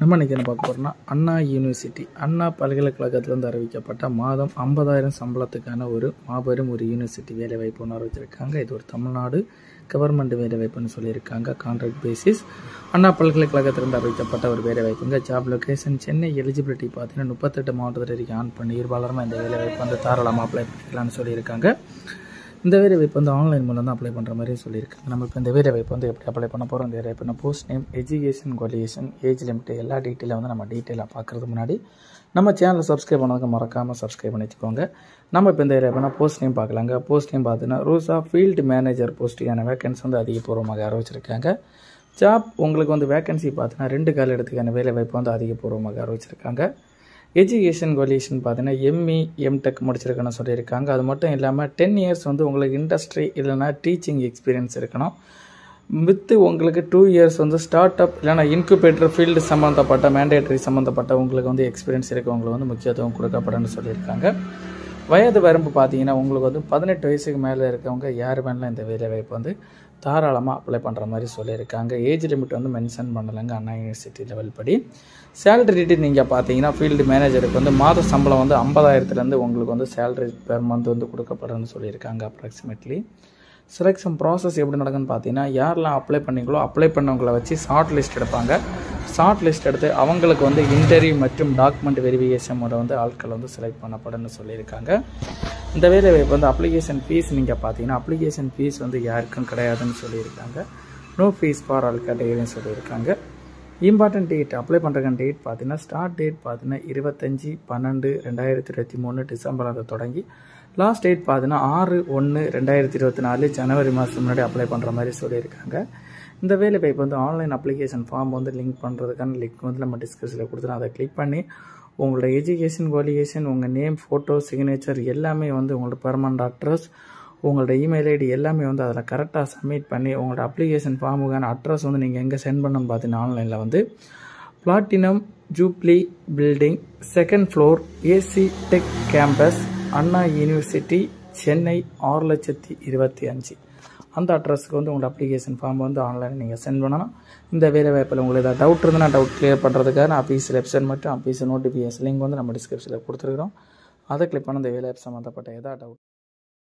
நம்ம இன்றைக்கி என்ன பார்க்க போகிறோம்னா அண்ணா யூனிவர்சிட்டி அண்ணா பல்கலைக்கழகத்திலேருந்து அறிவிக்கப்பட்ட மாதம் ஐம்பதாயிரம் சம்பளத்துக்கான ஒரு மாபெரும் ஒரு யூனிவர்சிட்டி வேலைவாய்ப்பு ஒன்று அறிவிச்சிருக்காங்க இது ஒரு தமிழ்நாடு கவர்மெண்ட் வேலைவாய்ப்புன்னு சொல்லியிருக்காங்க கான்ட்ராக்ட் பேசிஸ் அண்ணா பல்கலைக்கழகத்திலிருந்து அறிவிக்கப்பட்ட ஒரு வேலைவாய்ப்புங்க ஜாப் லொகேஷன் சென்னை எலிஜிபிலிட்டி பார்த்தீங்கன்னா முப்பத்தெட்டு மாவட்டத்தில் வரைக்கும் ஆன் பண்ணி இருபாலரமாக இந்த வேலைவாய்ப்பு வந்து தாராளமாக அப்ளை பண்ணிக்கலாம்னு சொல்லியிருக்காங்க இந்த வேலை வாய்ப்பு வந்து ஆன்லைன் மூலம் தான் அப்ளை பண்ணுற மாதிரி சொல்லியிருக்காங்க நம்ம இப்போ இந்த வேலை வாய்ப்பு வந்து எப்படி அப்ளை பண்ண போகிறோம் இந்த வேலை வாய்ப்பு post name education qualification age limit எல்லா டீட்டெயிலும் வந்து நம்ம டீட்டெயிலாக பார்க்குறதுக்கு முன்னாடி நம்ம சேனலை சப்ஸ்கிரைப் பண்ணதுக்கு மறக்காமல் சப்ஸ்கிரைப் பண்ணி வச்சுக்கோங்க நம்ம இப்போ இந்த வேலை வாய்ப்புனா போஸ்ட் நேம் பார்க்கலாங்க போஸ்ட் நேம் பார்த்தீங்கன்னா ரூசா ஃபீல்டு மேனேஜர் போஸ்ட்டுக்கான வேகன்சி வந்து அதிகபூர்வமாக அறிவிச்சிருக்காங்க ஜாப் உங்களுக்கு வந்து வேகன்சி பார்த்தீங்கன்னா ரெண்டு கால இடத்துக்கான வேலை வாய்ப்பு வந்து அதிகபூர்வமாக அறிவிச்சிருக்காங்க எஜுகேஷன் குவாலிஃபிகேஷன் பார்த்தீங்கன்னா எம்இ எம்டெக் முடிச்சிருக்கணும்னு சொல்லியிருக்காங்க அது மட்டும் இல்லாமல் டென் இயர்ஸ் வந்து உங்களுக்கு இண்டஸ்ட்ரி இல்லைனா டீச்சிங் எக்ஸ்பீரியன்ஸ் இருக்கணும் வித்து உங்களுக்கு டூ இயர்ஸ் வந்து ஸ்டார்ட் அப் இல்லைனா இன்குபேட்டர் ஃபீல்டு சம்மந்தப்பட்ட மேண்டேட்டரி சம்மந்தப்பட்ட உங்களுக்கு வந்து எக்ஸ்பீரியன்ஸ் இருக்கவங்களுக்கு வந்து முக்கியத்துவம் கொடுக்கப்படும்னு சொல்லியிருக்காங்க வயது வரம்பு பார்த்தீங்கன்னா உங்களுக்கு வந்து பதினெட்டு வயசுக்கு மேலே இருக்கவங்க யார் வேணாலும் இந்த வேலை வாய்ப்பு வந்து தாராளமாக அப்ளை பண்ணுற மாதிரி சொல்லியிருக்காங்க ஏஜ் லிமிட் வந்து மென்ஷன் பண்ணலைங்க அண்ணா யூனிவர்சிட்டி லெவல் படி சேலரி டீட்டெயில் நீங்கள் பார்த்தீங்கன்னா ஃபீல்டு மேனேஜருக்கு வந்து மாத சம்பளம் வந்து ஐம்பதாயிரத்துலேருந்து உங்களுக்கு வந்து சேலரி பெர் மந்த் வந்து கொடுக்கப்படும்னு சொல்லியிருக்காங்க அப்ராக்சிமேட்லி செலெக்ஷன் ப்ராசஸ் எப்படி நடக்குன்னு பார்த்தீங்கன்னா யாரெல்லாம் அப்ளை பண்ணீங்களோ அப்ளை பண்ணவங்கள வச்சு ஷார்ட் லிஸ்ட் எடுப்பாங்க ஷார்ட் லிஸ்ட் எடுத்து அவங்களுக்கு வந்து இன்டர்வியூ மற்றும் டாக்குமெண்ட் வெரிஃபிகேஷன் முறை வந்து ஆட்கள் வந்து செலக்ட் பண்ணப்படும்னு சொல்லியிருக்காங்க இந்த வேலை வாய்ப்பு வந்து அப்ளிகேஷன் ஃபீஸ் நீங்கள் பார்த்தீங்கன்னா அப்ளிகேஷன் ஃபீஸ் வந்து யாருக்கும் கிடையாதுன்னு சொல்லியிருக்காங்க நோ ஃபீஸ் ஃபார் ஆல் கேட்டகரின்னு சொல்லியிருக்காங்க இம்பார்ட்டன்ட் டேட் அப்ளை பண்ணுறக்கான டேட் பார்த்தீங்கன்னா ஸ்டார்ட் டேட் பார்த்தீங்கன்னா இருபத்தஞ்சி பன்னெண்டு ரெண்டாயிரத்தி இருபத்தி மூணு டிசம்பர் அதை தொடங்கி லாஸ்ட் டேட் பார்த்தீங்கன்னா ஆறு ஒன்று ரெண்டாயிரத்தி இருபத்தி நாலு ஜனவரி மாதத்துக்கு முன்னாடி அப்ளை பண்ணுற மாதிரி சொல்லியிருக்காங்க இந்த வேலை வாய்ப்பு வந்து ஆன்லைன் அப்ளிகேஷன் ஃபார்ம் வந்து லிங்க் பண்ணுறதுக்கான லிங்க் வந்து நம்ம டிஸ்கஸில் கொடுத்துருவோம் அதை கிளிக் பண்ணி உங்களோட எஜுகேஷன் குவாலிஃபிகேஷன் உங்கள் நேம் ஃபோட்டோ சிக்னேச்சர் எல்லாமே வந்து உங்களோட பெர்மனண்ட் அட்ரஸ் உங்களோட இமெயில் ஐடி எல்லாமே வந்து அதில் கரெக்டாக சப்மிட் பண்ணி உங்களோட அப்ளிகேஷன் ஃபார்முக்கான அட்ரஸ் வந்து நீங்கள் எங்கே சென்ட் பண்ணணும்னு பார்த்தீங்கன்னா ஆன்லைனில் வந்து platinum jubilee building second floor AC tech campus Anna university Chennai ஆறு லட்சத்தி இருபத்தி அஞ்சு அந்த அட்ரஸுக்கு வந்து உங்களோட அப்ளிகேஷன் ஃபார்ம் வந்து ஆன்லைனில் நீங்கள் சென்ட் பண்ணணும் இந்த வேலை வாய்ப்பில் உங்களுக்கு ஏதாவது டவுட் இருந்ததுன்னா டவுட் கிளியர் பண்ணுறதுக்கான ஆஃபீஸ் வெப்சைட் மட்டும் ஆஃபீஸ் நோட்டிஃபிகேஷன் லிங்க் வந்து நம்ம டிஸ்கிரிப்ஷனில் கொடுத்துருக்குறோம் அதை கிளிக் பண்ண இந்த வேலை சம்மந்தப்பட்ட ஏதாவது டவுட்